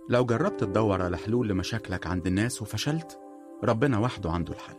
لو جربت تدور على حلول لمشاكلك عند الناس وفشلت ربنا وحده عنده الحل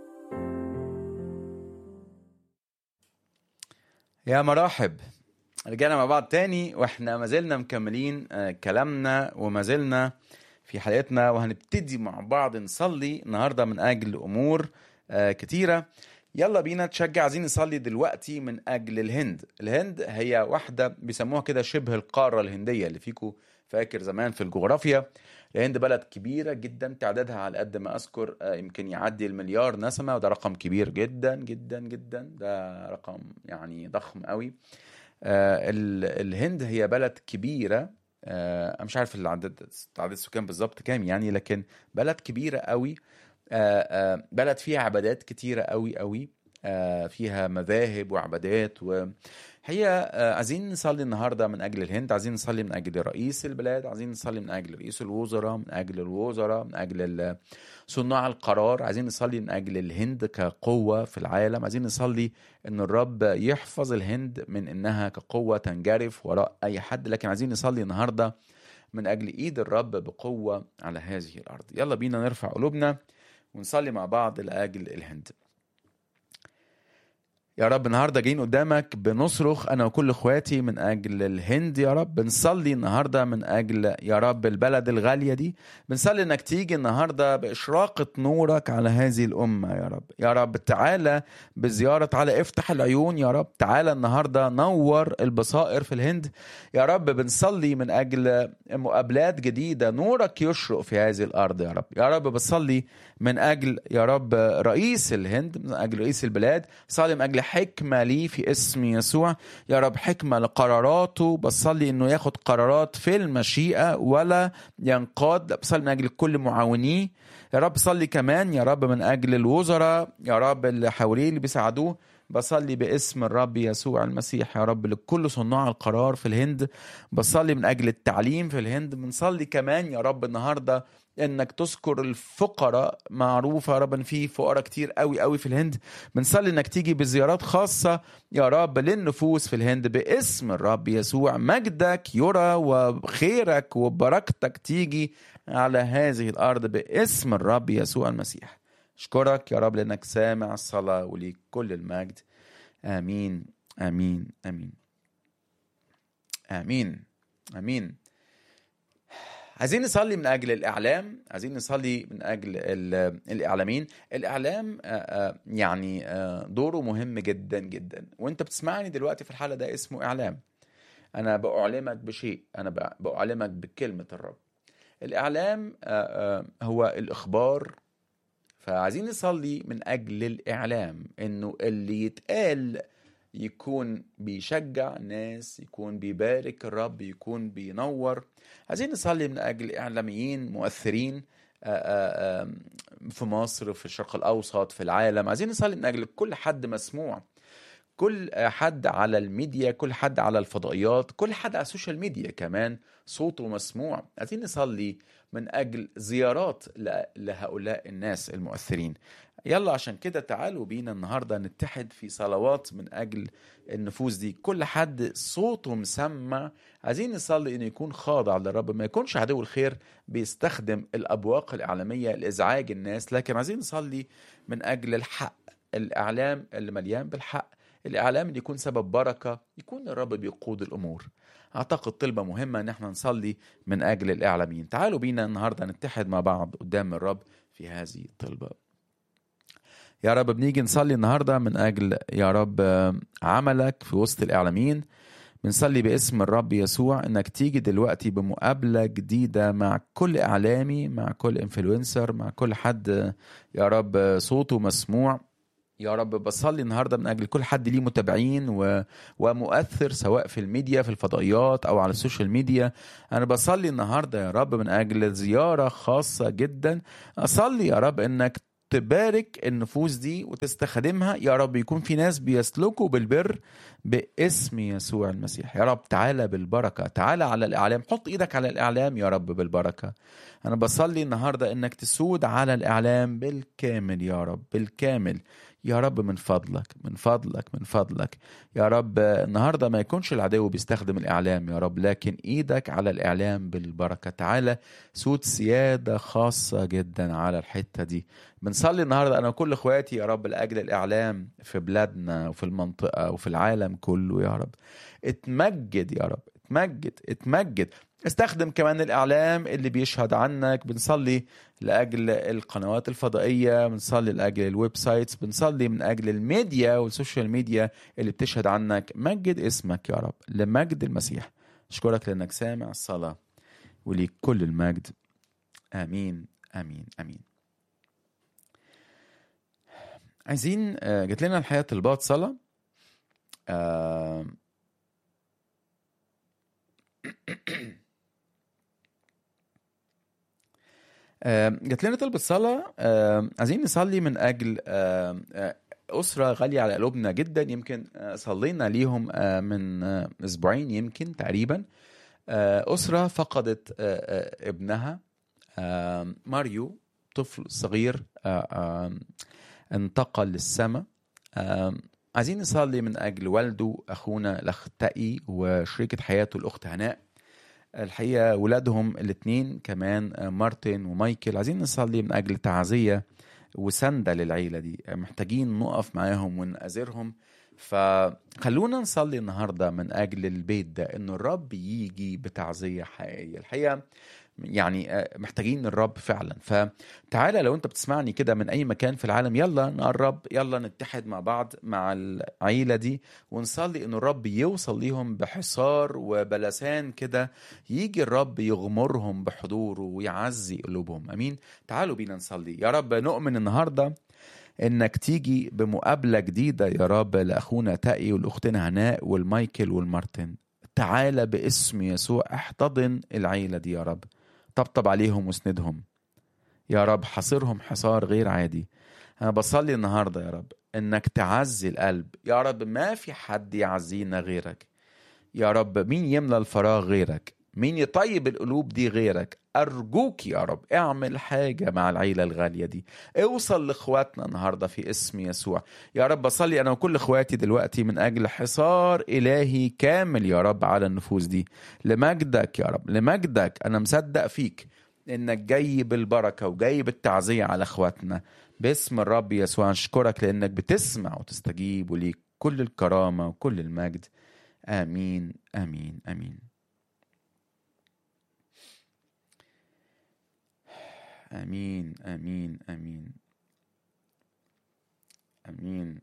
يا مرحب رجعنا مع بعض تاني واحنا ما زلنا مكملين آه، كلامنا وما زلنا في حلقتنا وهنبتدي مع بعض نصلي النهارده من اجل امور آه، كتيره يلا بينا تشجع عايزين نصلي دلوقتي من اجل الهند الهند هي واحده بيسموها كده شبه القاره الهنديه اللي فيكو فاكر زمان في الجغرافيا الهند بلد كبيره جدا تعدادها على قد ما اذكر آه، يمكن يعدي المليار نسمه وده رقم كبير جدا جدا جدا ده رقم يعني ضخم قوي آه، ال- الهند هي بلد كبيره آه، انا مش عارف العدد عدد السكان بالظبط كام يعني لكن بلد كبيره قوي آه، آه، بلد فيها عبادات كتيره قوي قوي آه، فيها مذاهب وعبادات وهي آه، عايزين نصلي النهارده من اجل الهند عايزين نصلي من اجل رئيس البلاد عايزين نصلي من اجل رئيس الوزراء من اجل الوزراء من اجل ال- صناع القرار عايزين نصلي من اجل الهند كقوه في العالم عايزين نصلي ان الرب يحفظ الهند من انها كقوه تنجرف وراء اي حد لكن عايزين نصلي النهارده من اجل ايد الرب بقوه على هذه الارض يلا بينا نرفع قلوبنا ونصلي مع بعض لاجل الهند يا رب النهارده جايين قدامك بنصرخ انا وكل اخواتي من اجل الهند يا رب بنصلي النهارده من اجل يا رب البلد الغاليه دي بنصلي انك تيجي النهارده باشراقه نورك على هذه الامه يا رب يا رب تعالى بزياره تعالى افتح العيون يا رب تعالى النهارده نور البصائر في الهند يا رب بنصلي من اجل مقابلات جديده نورك يشرق في هذه الارض يا رب يا رب بصلي من اجل يا رب رئيس الهند من اجل رئيس البلاد صلي من اجل حكمه لي في اسم يسوع يا رب حكمه لقراراته بصلي انه ياخد قرارات في المشيئه ولا ينقاد لا، بصلي من اجل كل معاونيه يا رب صلي كمان يا رب من اجل الوزراء يا رب اللي حواليه اللي بيساعدوه بصلي باسم الرب يسوع المسيح يا رب لكل صناع القرار في الهند بصلي من اجل التعليم في الهند بنصلي كمان يا رب النهارده انك تذكر الفقراء معروفه يا رب ان في فقراء كتير قوي قوي في الهند بنصلي انك تيجي بزيارات خاصه يا رب للنفوس في الهند باسم الرب يسوع مجدك يرى وخيرك وبركتك تيجي على هذه الارض باسم الرب يسوع المسيح اشكرك يا رب لانك سامع الصلاه وليك كل المجد امين امين امين امين امين عايزين نصلي من اجل الاعلام عايزين نصلي من اجل ال- الاعلاميين الاعلام آه، آه، يعني آه، دوره مهم جدا جدا وانت بتسمعني دلوقتي في الحلقه ده اسمه اعلام انا باعلمك بشيء انا ب- باعلمك بكلمه الرب الاعلام آه، آه، هو الاخبار فعايزين نصلي من اجل الاعلام انه اللي يتقال يكون بيشجع الناس يكون بيبارك الرب يكون بينور عايزين نصلي من اجل اعلاميين مؤثرين آه، آه، آه، في مصر في الشرق الاوسط في العالم عايزين نصلي من اجل كل حد مسموع كل حد على الميديا كل حد على الفضائيات كل حد على السوشيال ميديا كمان صوته مسموع عايزين نصلي من أجل زيارات ل- لهؤلاء الناس المؤثرين يلا عشان كده تعالوا بينا النهاردة نتحد في صلوات من أجل النفوس دي كل حد صوته مسمع عايزين نصلي انه يكون خاضع للرب ما يكونش عدو الخير بيستخدم الابواق الاعلاميه لازعاج الناس لكن عايزين نصلي من اجل الحق الاعلام اللي مليان بالحق الاعلام اللي يكون سبب بركه يكون الرب بيقود الامور اعتقد طلبه مهمه ان احنا نصلي من اجل الاعلاميين تعالوا بينا النهارده نتحد مع بعض قدام الرب في هذه الطلبه يا رب بنيجي نصلي النهارده من اجل يا رب آه، عملك في وسط الاعلاميين بنصلي باسم الرب يسوع انك تيجي دلوقتي بمقابله جديده مع كل اعلامي مع كل انفلونسر مع كل حد آه، يا رب آه، صوته مسموع يا رب بصلي النهارده من اجل كل حد ليه متابعين و... ومؤثر سواء في الميديا في الفضائيات او على السوشيال ميديا انا بصلي النهارده يا رب من اجل زياره خاصه جدا اصلي يا رب انك تبارك النفوس دي وتستخدمها يا رب يكون في ناس بيسلكوا بالبر باسم يسوع المسيح يا رب تعالى بالبركة تعالى على الإعلام حط إيدك على الإعلام يا رب بالبركة أنا بصلي النهاردة إنك تسود على الإعلام بالكامل يا رب بالكامل يا رب من فضلك من فضلك من فضلك يا رب النهارده ما يكونش العدو بيستخدم الاعلام يا رب لكن ايدك على الاعلام بالبركه تعالى سود سياده خاصه جدا على الحته دي بنصلي النهارده انا وكل اخواتي يا رب لاجل الاعلام في بلادنا وفي المنطقه وفي العالم كله يا رب اتمجد يا رب اتمجد اتمجد استخدم كمان الاعلام اللي بيشهد عنك بنصلي لاجل القنوات الفضائيه بنصلي لاجل الويب سايتس بنصلي من اجل الميديا والسوشيال ميديا اللي بتشهد عنك مجد اسمك يا رب لمجد المسيح اشكرك لانك سامع الصلاه وليك كل المجد امين امين امين عايزين آه، جات لنا الحياه طلبات صلاه آه، آه، جات لنا طلبة صلاة آه، عايزين نصلي من أجل آه، آه، أسرة غالية على قلوبنا جدا يمكن آه، صلينا ليهم آه، من آه، أسبوعين يمكن تقريبا آه، أسرة فقدت آه، آه، ابنها آه، ماريو طفل صغير آه، آه، انتقل للسماء آه، عايزين نصلي من أجل والده أخونا الأخ تقي وشريكة حياته الأخت هناء الحقيقة ولادهم الاثنين كمان آه، مارتن ومايكل عايزين نصلي من أجل تعزية وسندة للعيلة دي آه، محتاجين نقف معاهم ونأزرهم فخلونا نصلي النهاردة من أجل البيت ده إنه الرب يجي بتعزية حقيقية الحقيقة يعني آه، محتاجين الرب فعلا فتعالى لو انت بتسمعني كده من اي مكان في العالم يلا نقرب يلا نتحد مع بعض مع العيلة دي ونصلي ان الرب يوصل ليهم بحصار وبلسان كده يجي الرب يغمرهم بحضوره ويعزي قلوبهم امين تعالوا بينا نصلي يا رب نؤمن النهارده انك تيجي بمقابله جديده يا رب لاخونا تقي والاختنا هناء والمايكل والمارتن تعالى باسم يسوع احتضن العيله دي يا رب طبطب عليهم واسندهم يا رب حاصرهم حصار غير عادي انا بصلي النهارده يا رب انك تعزي القلب يا رب ما في حد يعزينا غيرك يا رب مين يملى الفراغ غيرك مين يطيب القلوب دي غيرك أرجوك يا رب اعمل حاجة مع العيلة الغالية دي اوصل لإخواتنا النهاردة في اسم يسوع يا رب بصلي أنا وكل إخواتي دلوقتي من أجل حصار إلهي كامل يا رب على النفوس دي لمجدك يا رب لمجدك أنا مصدق فيك إنك جاي بالبركة وجاي بالتعزية على إخواتنا باسم الرب يسوع نشكرك لأنك بتسمع وتستجيب وليك كل الكرامة وكل المجد آمين آمين آمين آمين آمين آمين آمين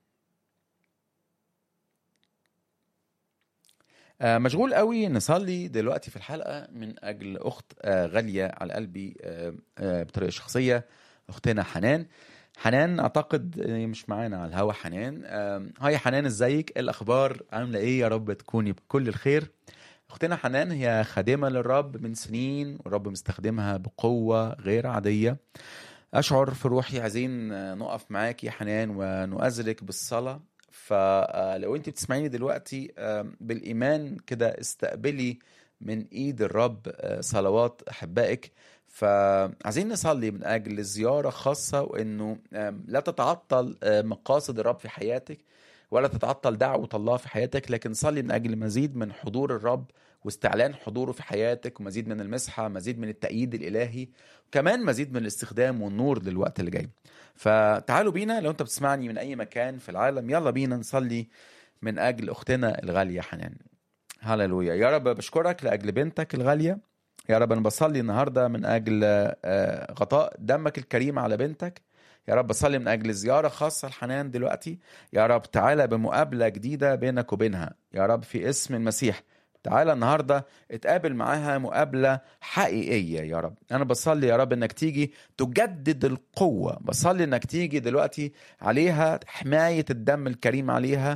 آه، مشغول قوي نصلي دلوقتي في الحلقة من أجل أخت آه، غالية على قلبي آه، آه، بطريقة شخصية أختنا حنان حنان أعتقد آه، مش معانا على الهوا حنان آه، هاي حنان ازيك إيه الأخبار عاملة إيه يا رب تكوني بكل الخير اختنا حنان هي خادمه للرب من سنين والرب مستخدمها بقوه غير عاديه اشعر في روحي عايزين نقف معاك يا حنان ونؤازرك بالصلاه فلو انت بتسمعيني دلوقتي بالايمان كده استقبلي من ايد الرب صلوات احبائك فعايزين نصلي من اجل زياره خاصه وانه لا تتعطل مقاصد الرب في حياتك ولا تتعطل دعوة الله في حياتك لكن صلي من أجل مزيد من حضور الرب واستعلان حضوره في حياتك ومزيد من المسحة مزيد من التأييد الإلهي وكمان مزيد من الاستخدام والنور للوقت اللي جاي فتعالوا بينا لو انت بتسمعني من أي مكان في العالم يلا بينا نصلي من أجل أختنا الغالية حنان هللويا يا رب بشكرك لأجل بنتك الغالية يا رب أنا بصلي النهاردة من أجل آه، غطاء دمك الكريم على بنتك يا رب بصلي من اجل زياره خاصه لحنان دلوقتي يا رب تعالى بمقابله جديده بينك وبينها يا رب في اسم المسيح تعالى النهارده اتقابل معاها مقابله حقيقيه يا رب انا بصلي يا رب انك تيجي تجدد القوه بصلي انك تيجي دلوقتي عليها حمايه الدم الكريم عليها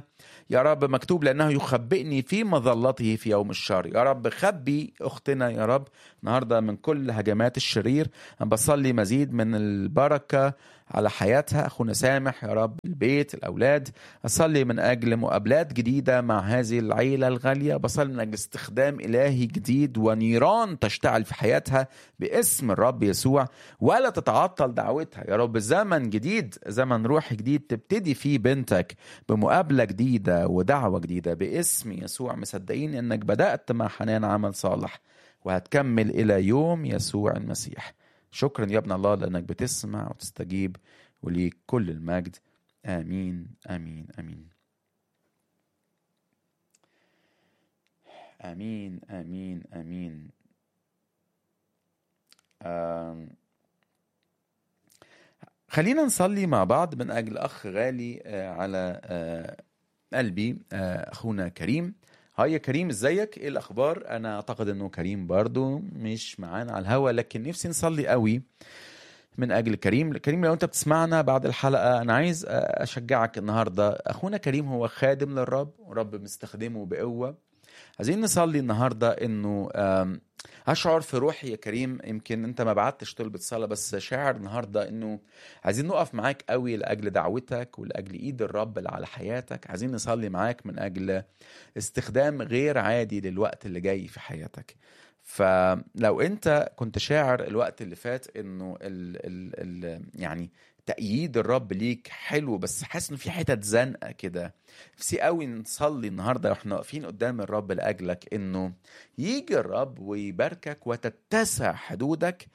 يا رب مكتوب لأنه يخبئني في مظلته في يوم الشر يا رب خبي أختنا يا رب النهاردة من كل هجمات الشرير أنا بصلي مزيد من البركة على حياتها أخونا سامح يا رب البيت الأولاد أصلي من أجل مقابلات جديدة مع هذه العيلة الغالية بصلي من أجل استخدام إلهي جديد ونيران تشتعل في حياتها باسم الرب يسوع ولا تتعطل دعوتها يا رب زمن جديد زمن روح جديد تبتدي فيه بنتك بمقابلة جديدة ودعوة جديدة باسم يسوع مصدقين انك بدأت مع حنان عمل صالح وهتكمل إلى يوم يسوع المسيح شكرا يا ابن الله لأنك بتسمع وتستجيب وليك كل المجد آمين آمين آمين آمين آمين آمين آم. خلينا نصلي مع بعض من أجل أخ غالي آه، على آه، قلبي آه، أخونا كريم هاي يا كريم ازيك ايه الاخبار انا اعتقد انه كريم برضو مش معانا على الهوا لكن نفسي نصلي قوي من اجل كريم كريم لو انت بتسمعنا بعد الحلقه انا عايز اشجعك النهارده اخونا كريم هو خادم للرب ورب مستخدمه بقوه عايزين نصلي النهارده انه آم، اشعر في روحي يا كريم يمكن انت ما بعتش طلبة صلاة بس شاعر النهارده انه عايزين نقف معاك قوي لاجل دعوتك ولاجل ايد الرب اللي على حياتك عايزين نصلي معاك من اجل استخدام غير عادي للوقت اللي جاي في حياتك فلو انت كنت شاعر الوقت اللي فات انه ال ال ال يعني تأييد الرب ليك حلو بس حاسس انه في حتت زنقه كده نفسي قوي نصلي النهارده واحنا واقفين قدام الرب لاجلك انه يجي الرب ويباركك وتتسع حدودك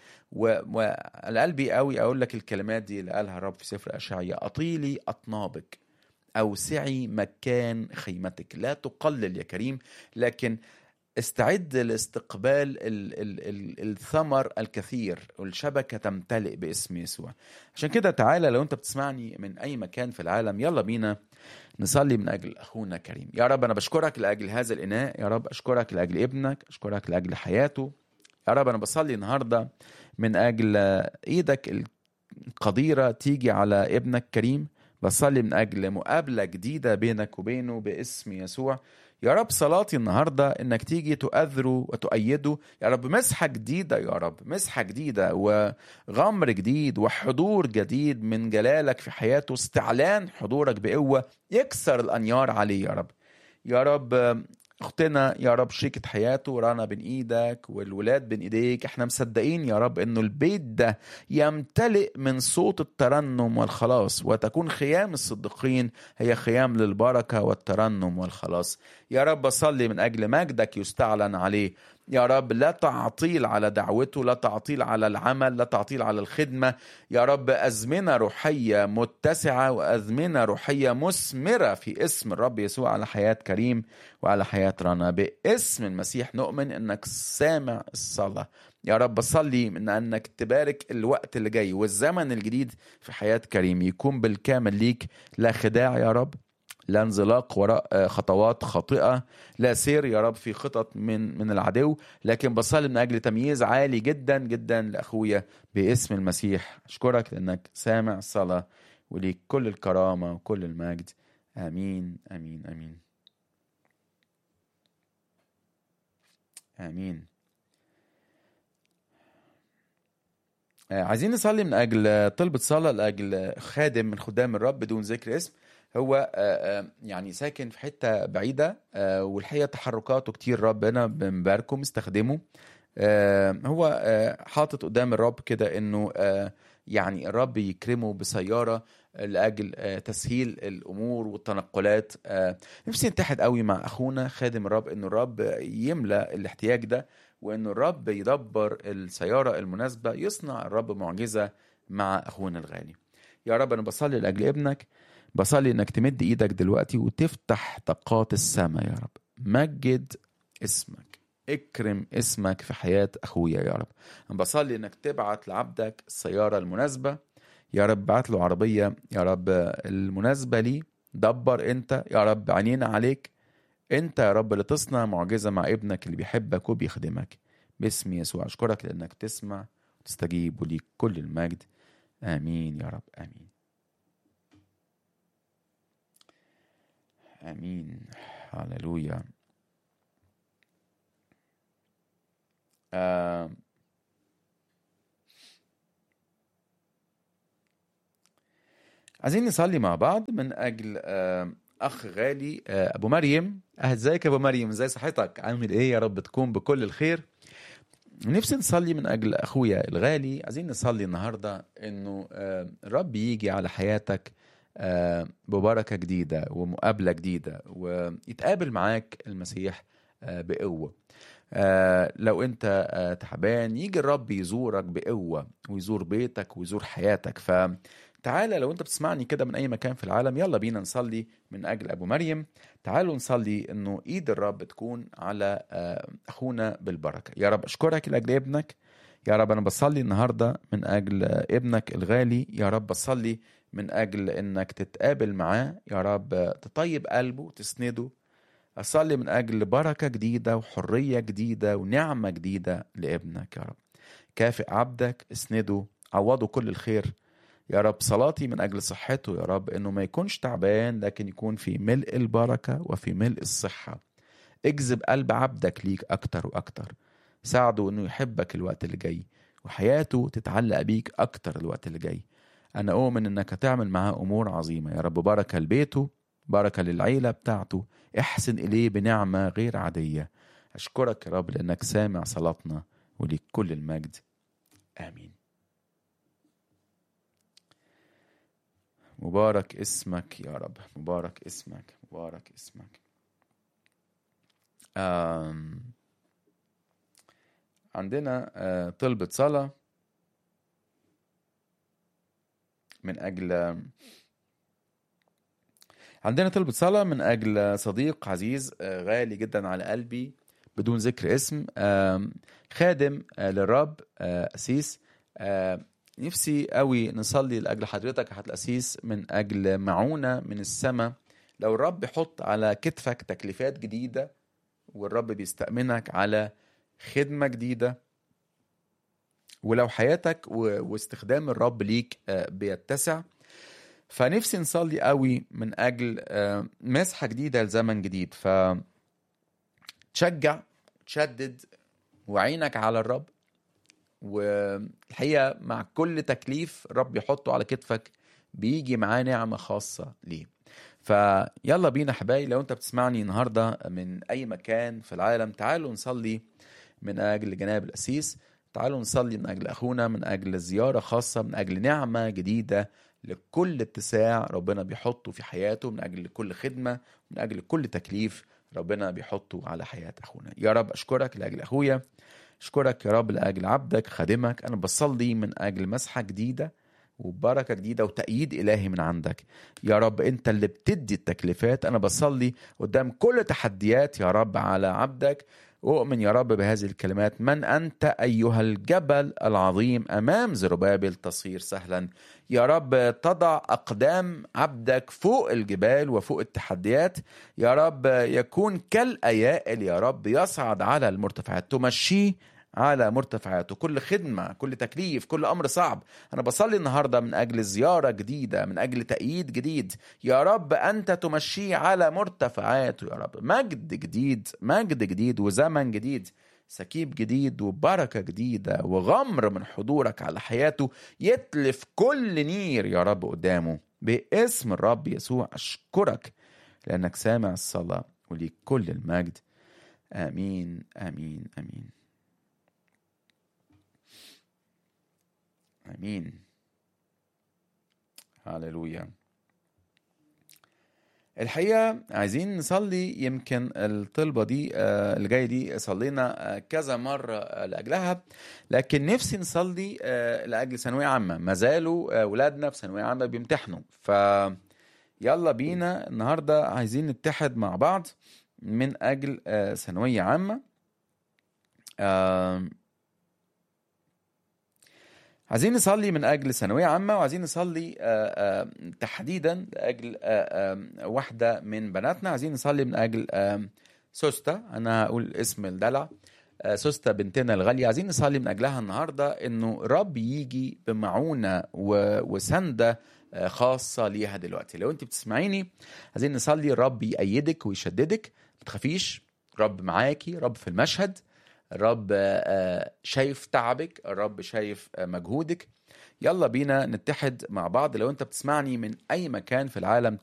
وعلى قلبي قوي اقول لك الكلمات دي اللي قالها الرب في سفر اشعياء اطيلي اطنابك اوسعي مكان خيمتك لا تقلل يا كريم لكن استعد لاستقبال ال ال ال الثمر الكثير والشبكة تمتلئ باسم يسوع عشان كده تعالى لو انت بتسمعني من اي مكان في العالم يلا بينا نصلي من اجل اخونا كريم يا رب انا بشكرك لاجل هذا الاناء يا رب اشكرك لاجل ابنك اشكرك لاجل حياته يا رب انا بصلي النهارده من اجل ايدك القديره تيجي على ابنك كريم بصلي من اجل مقابله جديده بينك وبينه باسم يسوع يا رب صلاتي النهارده انك تيجي تؤذره وتؤيده يا رب مسحه جديده يا رب مسحه جديده وغمر جديد وحضور جديد من جلالك في حياته استعلان حضورك بقوه يكسر الانيار عليه يا رب يا رب اختنا يا رب شريكة حياته رانا بين ايدك والولاد بين ايديك احنا مصدقين يا رب انه البيت ده يمتلئ من صوت الترنم والخلاص وتكون خيام الصديقين هي خيام للبركة والترنم والخلاص يا رب اصلي من اجل مجدك يستعلن عليه يا رب لا تعطيل على دعوته لا تعطيل على العمل لا تعطيل على الخدمة يا رب أزمنة روحية متسعة وأزمنة روحية مثمرة في اسم الرب يسوع على حياة كريم وعلى حياة رنا باسم المسيح نؤمن أنك سامع الصلاة يا رب صلي من أنك تبارك الوقت اللي جاي والزمن الجديد في حياة كريم يكون بالكامل ليك لا خداع يا رب لا انزلاق وراء خطوات خاطئة لا سير يا رب في خطط من من العدو لكن بصلي من أجل تمييز عالي جدا جدا لأخويا باسم المسيح أشكرك لأنك سامع الصلاة وليك كل الكرامة وكل المجد آمين آمين آمين آمين عايزين نصلي من أجل طلبة صلاة لأجل خادم من خدام الرب بدون ذكر اسم هو يعني ساكن في حته بعيده والحقيقه تحركاته كتير ربنا بنباركه مستخدمه هو حاطط قدام الرب كده انه يعني الرب يكرمه بسياره لاجل تسهيل الامور والتنقلات نفسي نتحد قوي مع اخونا خادم الرب انه الرب يملى الاحتياج ده وانه الرب يدبر السياره المناسبه يصنع الرب معجزه مع اخونا الغالي يا رب انا بصلي لاجل ابنك بصلي انك تمد ايدك دلوقتي وتفتح طاقات السماء يا رب مجد اسمك اكرم اسمك في حياة اخويا يا رب انا بصلي انك تبعت لعبدك السيارة المناسبة يا رب بعت له عربية يا رب المناسبة لي دبر انت يا رب عينينا عليك انت يا رب اللي تصنع معجزة مع ابنك اللي بيحبك وبيخدمك باسم يسوع اشكرك لانك تسمع وتستجيب وليك كل المجد امين يا رب امين امين هللويا آه عايزين نصلي مع بعض من اجل آه اخ غالي آه ابو مريم أه، ازيك يا ابو مريم ازاي صحتك عامل ايه يا رب تكون بكل الخير نفسي نصلي من اجل اخويا الغالي عايزين نصلي النهارده انه آه الرب يجي على حياتك آه ببركه جديده ومقابله جديده ويتقابل معاك المسيح آه بقوه آه لو انت آه تعبان يجي الرب يزورك بقوه ويزور بيتك ويزور حياتك ف تعالى لو انت بتسمعني كده من اي مكان في العالم يلا بينا نصلي من اجل ابو مريم تعالوا نصلي انه ايد الرب تكون على آه، اخونا بالبركه يا رب اشكرك لاجل ابنك يا رب انا بصلي النهارده من اجل آه، ابنك الغالي يا رب بصلي من اجل انك تتقابل معاه يا رب آه، تطيب قلبه وتسنده اصلي من اجل بركه جديده وحريه جديده ونعمه جديده لابنك يا رب كافئ عبدك اسنده عوضه كل الخير يا رب صلاتي من أجل صحته يا رب إنه ما يكونش تعبان لكن يكون في ملء البركة وفي ملء الصحة اجذب قلب عبدك ليك أكتر وأكتر ساعده إنه يحبك الوقت اللي جاي وحياته تتعلق بيك أكتر الوقت اللي جاي أنا أؤمن إنك هتعمل معاه أمور عظيمة يا رب بركة لبيته بركة للعيلة بتاعته احسن إليه بنعمة غير عادية أشكرك يا رب لأنك سامع صلاتنا وليك كل المجد آمين مبارك اسمك يا رب مبارك اسمك مبارك اسمك آم عندنا آه، طلبة صلاة من أجل عندنا طلبة صلاة من أجل صديق عزيز آه، غالي جدا على قلبي بدون ذكر اسم آم، خادم آه، للرب آه، أسيس آه، نفسي قوي نصلي لاجل حضرتك يا حضرة القسيس من اجل معونه من السماء لو الرب يحط على كتفك تكليفات جديده والرب بيستأمنك على خدمه جديده ولو حياتك و- واستخدام الرب ليك آه، بيتسع فنفسي نصلي قوي من اجل آه، مسحه جديده لزمن جديد ف تشجع تشدد وعينك على الرب والحقيقه مع كل تكليف رب يحطه على كتفك بيجي معاه نعمه خاصه ليه فيلا بينا حبايبي لو انت بتسمعني النهارده من اي مكان في العالم تعالوا نصلي من اجل جناب الاسيس تعالوا نصلي من اجل اخونا من اجل زياره خاصه من اجل نعمه جديده لكل اتساع ربنا بيحطه في حياته من اجل كل خدمه من اجل كل تكليف ربنا بيحطه على حياه اخونا يا رب اشكرك لاجل اخويا اشكرك يا رب لاجل عبدك خادمك انا بصلي من اجل مسحه جديده وبركه جديده وتأييد الهي من عندك يا رب انت اللي بتدي التكليفات انا بصلي قدام كل تحديات يا رب على عبدك أؤمن يا رب بهذه الكلمات من أنت أيها الجبل العظيم أمام زربابل تصير سهلا يا رب تضع أقدام عبدك فوق الجبال وفوق التحديات يا رب يكون كالأيائل يا رب يصعد على المرتفعات تمشيه على مرتفعاته كل خدمة كل تكليف كل أمر صعب أنا بصلي النهاردة من أجل زيارة جديدة من أجل تأييد جديد يا رب أنت تمشيه على مرتفعاته يا رب مجد جديد مجد جديد وزمن جديد سكيب جديد وبركة جديدة وغمر من حضورك على حياته يتلف كل نير يا رب قدامه باسم الرب يسوع أشكرك لأنك سامع الصلاة وليك كل المجد آمين آمين آمين امين هللويا الحقيقه عايزين نصلي يمكن الطلبه دي آه، اللي جايه دي صلينا آه، كذا مره آه، لاجلها لكن نفسي نصلي آه، لاجل ثانويه عامه ما زالوا آه، ولادنا في ثانويه عامه بيمتحنوا ف يلا بينا النهارده عايزين نتحد مع بعض من اجل آه، ثانويه عامه آم، عايزين نصلي من اجل ثانويه عامه وعايزين نصلي آه، آه، تحديدا لاجل آه، آه، واحده من بناتنا عايزين نصلي من اجل آه، سوسته انا هقول اسم الدلع آه، سوسته بنتنا الغاليه عايزين نصلي من اجلها النهارده انه رب يجي بمعونه و- وسنده آه، خاصه ليها دلوقتي لو انت بتسمعيني عايزين نصلي الرب يأيدك ويشددك ما تخافيش رب معاكي رب في المشهد الرب آه، آه، شايف تعبك الرب شايف آه، مجهودك يلا بينا نتحد مع بعض لو انت بتسمعني من اي مكان في العالم